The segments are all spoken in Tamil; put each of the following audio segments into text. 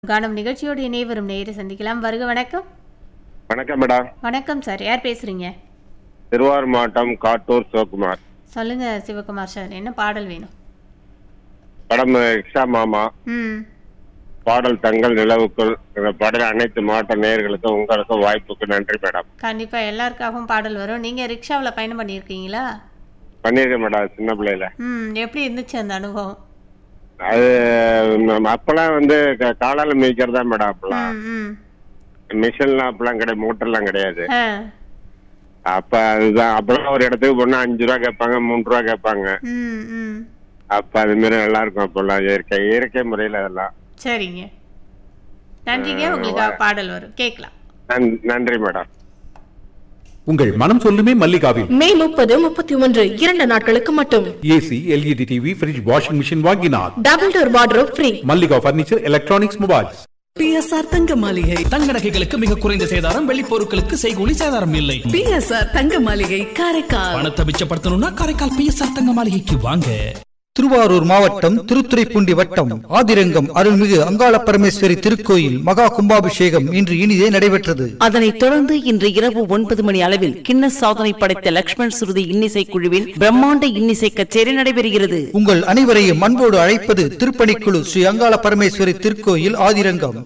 கானம் நிகழ்ச்சியோடு இணைய வரும் நேயரை சந்திக்கலாம் வருக வணக்கம் வணக்கம் மேடம் வணக்கம் சார் யார் பேசுறீங்க திருவாரூர் மாவட்டம் காட்டூர் சிவகுமார் சொல்லுங்க சிவகுமார் சார் என்ன பாடல் வேணும் படம் இக்ஷா மாமா ம் பாடல் தங்கள் நிலவுக்குள் இந்த பாடல் அனைத்து மாவட்ட நேயர்களுக்கும் உங்களுக்கும் வாய்ப்புக்கு நன்றி மேடம் கண்டிப்பா எல்லாருக்காகவும் பாடல் வரும் நீங்க ரிக்ஷாவில் பயணம் பண்ணியிருக்கீங்களா பண்ணிருக்கேன் மேடம் சின்ன பிள்ளையில ம் எப்படி இருந்துச்சு அந்த அனுபவம் அது நம்ம அப்பெல்லாம் வந்து க- காலால மிதிக்கிறதா மேடம் அப்பெல்லாம் ம் ம் மிஷின்லாம் அப்பெல்லாம் கிடையாது மோட்டர்லாம் கிடையாது ஆ அப்ப அதுதான் அப்பெல்லாம் ஒரு இடத்துக்கு போனா அஞ்சு ரூபா கேட்பாங்க மூணு ரூபா கேட்பாங்க ம் ம் அப்ப அது மாதிரி நல்லா இருக்கும் அப்பெல்லாம் இயற்கை இயற்கை முறையில அதெல்லாம் சரிங்க நன்றிங்க உங்களுக்கு பாடல் வரும் கேட்கலாம் நன்- நன்றி மேடம் உங்கள் மனம் சொல்லுமே மல்லிகாவில் மே முப்பது முப்பத்தி ஒன்று இரண்டு நாட்களுக்கு மட்டும் AC LED TV fridge washing machine வாங்கினார் double door wardrobe free Mallika furniture electronics mobiles BSR தங்க மாளிகை தங்க நகைகளுக்கு மிக குறைந்த சேதாரம் வெள்ளி பொருட்களுக்கு செய்கூலி சேதாரம் இல்லை பிஎஸ்ஆர் தங்க மாளிகை காரைக்கால் பணத்தை மிச்சப்படுத்தணும்னா காரைக்கால் பிஎஸ்ஆர் தங்க மாளிகைக்கு வாங்க திருவாரூர் மாவட்டம் திருத்துறைப்பூண்டி வட்டம் ஆதிரங்கம் அருள்மிகு அங்காள பரமேஸ்வரி திருக்கோயில் மகா கும்பாபிஷேகம் இன்று இனிதே நடைபெற்றது அதனைத் தொடர்ந்து இன்று இரவு ஒன்பது மணி அளவில் கின்னஸ் சாதனை படைத்த லக்ஷ்மண் சுருதி இன்னிசை குழுவின் பிரம்மாண்ட இன்னிசை கச்சேரி நடைபெறுகிறது உங்கள் அனைவரையும் அன்போடு அழைப்பது திருப்பணிக்குழு ஸ்ரீ அங்காள பரமேஸ்வரி திருக்கோயில் ஆதிரங்கம்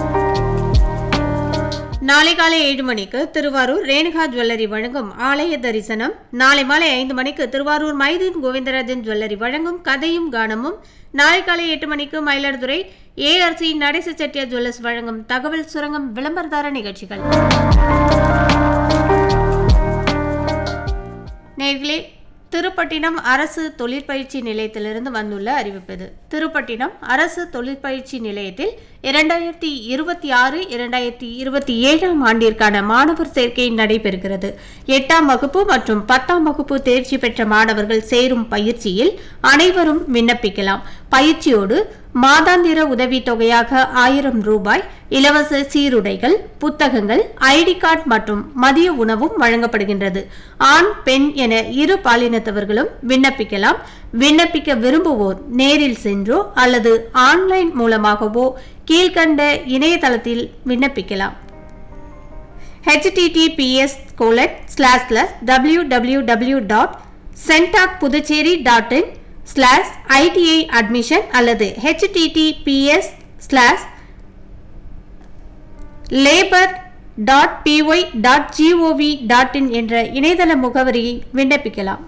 நாளை காலை ஏழு மணிக்கு திருவாரூர் ரேணுகா ஜுவல்லரி வழங்கும் ஆலய தரிசனம் நாளை மாலை ஐந்து மணிக்கு திருவாரூர் மைதீன் கோவிந்தராஜன் ஜுவல்லரி வழங்கும் கதையும் கானமும் நாளை காலை எட்டு மணிக்கு மயிலாடுதுறை ஏஆர்சி நடேச செட்டியார் ஜுவல்லர்ஸ் வழங்கும் தகவல் சுரங்கம் விளம்பரதார நிகழ்ச்சிகள் நேர்களே திருப்பட்டினம் அரசு தொழிற்பயிற்சி நிலையத்திலிருந்து வந்துள்ள அறிவிப்பு இது திருப்பட்டினம் அரசு தொழிற்பயிற்சி நிலையத்தில் இரண்டாயிரத்தி இருபத்தி ஆறு இரண்டாயிரத்தி இருபத்தி ஏழாம் ஆண்டிற்கான மாணவர் சேர்க்கை நடைபெறுகிறது எட்டாம் வகுப்பு மற்றும் பத்தாம் வகுப்பு தேர்ச்சி பெற்ற மாணவர்கள் சேரும் பயிற்சியில் அனைவரும் விண்ணப்பிக்கலாம் பயிற்சியோடு மாதாந்திர உதவித்தொகையாக ஆயிரம் ரூபாய் இலவச சீருடைகள் புத்தகங்கள் ஐடி கார்டு மற்றும் மதிய உணவும் வழங்கப்படுகின்றது ஆண் பெண் என இரு பாலினத்தவர்களும் விண்ணப்பிக்கலாம் விண்ணப்பிக்க விரும்புவோர் நேரில் சென்றோ அல்லது ஆன்லைன் மூலமாகவோ கீழ்கண்ட இணையதளத்தில் விண்ணப்பிக்கலாம் https colon slash slash W W W dot Centac Puducherry dot in slash ITI admission அல்லது HTTPS slash labour dot PY dot GOV dot in என்ற இணையதள முகவரியை விண்ணப்பிக்கலாம்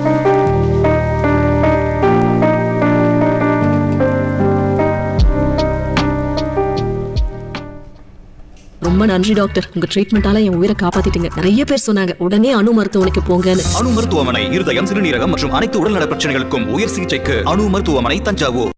ரொம்ப நன்றி டாக்டர் உங்க ட்ரீட்மெண்டால என் உயிரை காப்பாத்திட்டீங்க நிறைய பேர் சொன்னாங்க உடனே அணு மருத்துவமனைக்கு போங்கன்னு அணு மருத்துவமனை இருதயம் சிறுநீரகம் மற்றும் அனைத்து உடல்நல பிரச்சனைகளுக்கும் உயர் சிகிச்சைக்கு அணு மருத்துவமனை தஞ்சாவூர்